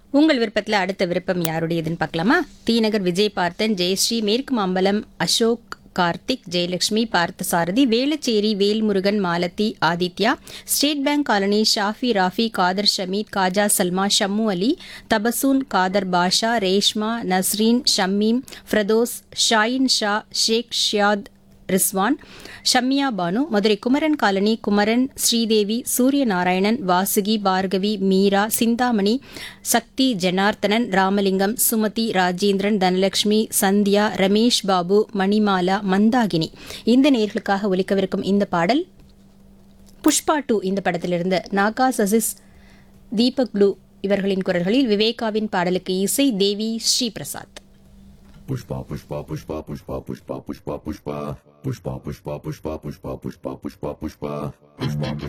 உங்கள் விருப்பத்தில் அடுத்த விருப்பம் யாருடையதுன்னு பார்க்கலாமா தீநகர் விஜய் பார்த்தன் ஜெயஸ்ரீ மேற்கு Mambalam Ashok Karthik Jayalakshmi Parthasarathy Velachery Velmurugan Malathi Aditya state bank colony Shafi Rafi Khader Shameeth Khaja Salma Shammu Ali Tabassum Khader Basha Reshma Nasreen Shameem Firdous Shaheen Shah Sheikh Shiyad Rizwan Shamya Banu Madurai Kumaran colony Kumaran Sridevi Suryanarayanan Vasuki Bhargavi Meera Chintamani Sakthi Janardhanan Ramalingam Sumathi Rajendran Dhanalakshmi Sandhya Ramesh Babu Manimala Mandakini இந்த நேர்களுக்காக ஒலிக்கவிருக்கும் இந்த பாடல் புஷ்பா டூ இந்த படத்திலிருந்து நாகா சசிஸ் தீபக் ப்ளூ இவர்களின் குரல்களில் விவேகாவின் பாடலுக்கு இசை தேவி Sri Prasad Pushpa, pushpa, pushpa, pushpa, pushpa, pushpa, pushpa, pushpa, pushpa, pushpa, pushpa, pushpa, pushpa, pushpa, pushpa, pushpa,